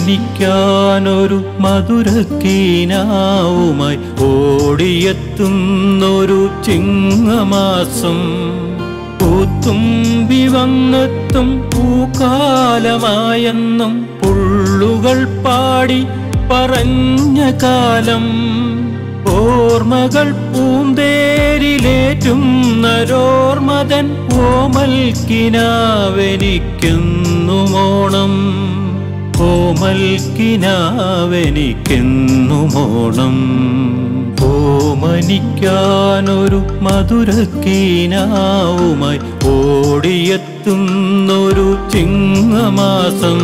ഓമനിക്കാനൊരു മധുരക്കീനാവുമായി ഓടിയെത്തുന്നൊരു ചിങ്ങമാസം പൂത്തുമ്പി വന്നെത്തും പൂക്കാലമായെന്നും പുള്ളുകൾ പാടി പറഞ്ഞ കാലം ഓർമ്മകൾ പൂന്തേരിലേറ്റും നരോർമതൻ ഓമൽക്കിനാവെനിക്കെന്നുമോണം ഓമൽക്കിനാവെനിക്കെന്നുമോണം ഓമനിക്കാനൊരു മധുരക്കീനാവുമായി ഓടിയെത്തുന്നൊരു ചിങ്ങമാസം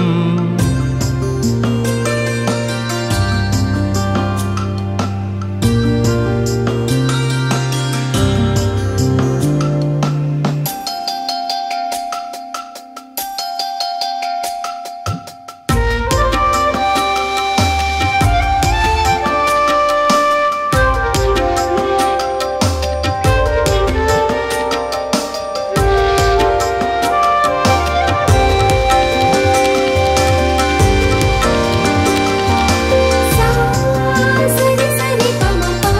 सा सरि सरि पम पा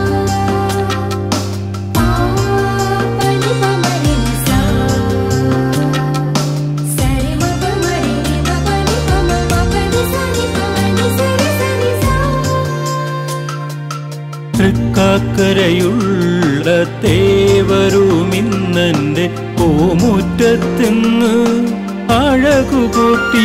पा पनि पम रे सा सरि म पम रे ग पनि पम प पनि सरि पम नि सरि सरि सा തൃക്കാക്കരയുള്ള തേവരുമിന്നെ പൂമുറ്റത്തിന്ന് അഴകുകൂട്ടി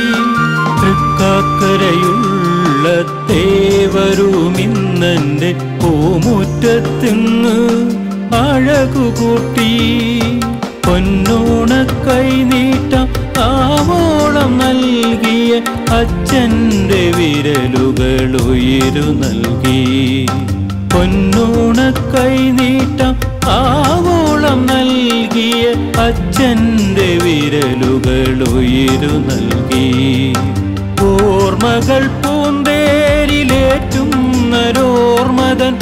തൃക്കാക്കരയുള്ള തേവരുമിന്നെ പൂമുറ്റത്തിന്ന് അഴകുകൂട്ടി പൊന്നോണ കൈനീട്ടം ആവോളം നൽകിയ അച്ഛൻ്റെ വിരലുകൾ ഉയരു നൽകി പൊന്നോണ കൈനീട്ടം ആവോളം നൽകിയ അച്ഛൻ്റെ വിരലുകൾ ഉയരു നൽകി ഓർമ്മകൾ പൂന്തേരിലേറ്റും നരോർമതൻ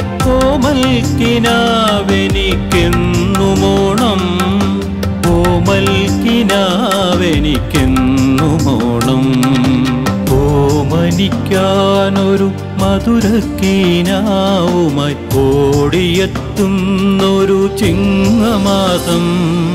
കോമൽക്കിനാവെനിക്കെന്നുമോണം ഓമൽക്കിനാവെനിക്കെന്നുമോണം ഓമനിക്കാനൊരു മധുരക്കീനാവുമായി ഓടിയെത്തുന്നൊരു ചിങ്ങമാസം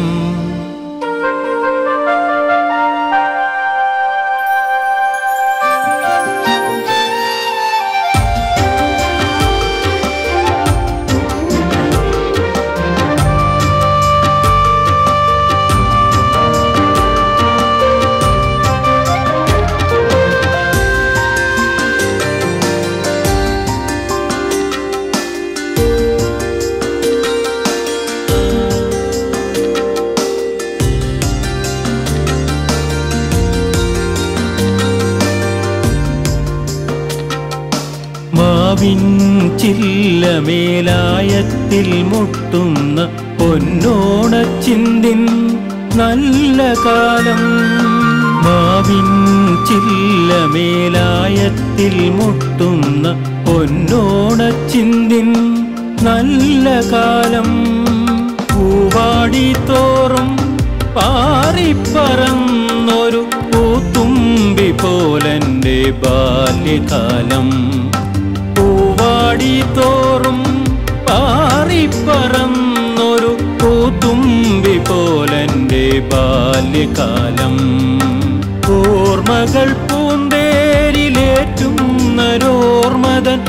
മാവിൻ ചില്ലമേലായത്തിൽ മുട്ടുന്ന പൊന്നോണച്ചിന്തിൻ നല്ല കാലം മാവിൻ ചില്ലമേലായത്തിൽ മുട്ടുന്ന പൊന്നോണച്ചിന്തിൻ നല്ല കാലം പൂവാടി തോറും പാറിപ്പറന്നൊരു പൂത്തുമ്പി പോലെൻ്റെ ബാല്യകാലം പൂവാടി തോറും പാറിപ്പറന്നൊരു പൂത്തുമ്പി പോലെൻ്റെ ബാല്യകാലം ഓർമ്മകൾ പൂന്തേരിലേറ്റും നരോർമതൻ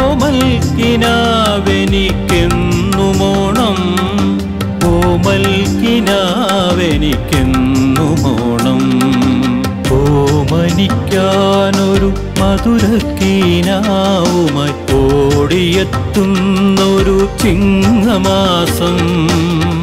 കോമൽക്കിനാവെനിക്കെന്നുമോണം ഓമൽക്കിനാവെനിക്കെന്നുമോണം ഓമനിക്കാനൊരു മധുരക്കീനാവുമായി ഓടിയെത്തുന്നൊരു ചിങ്ങമാസം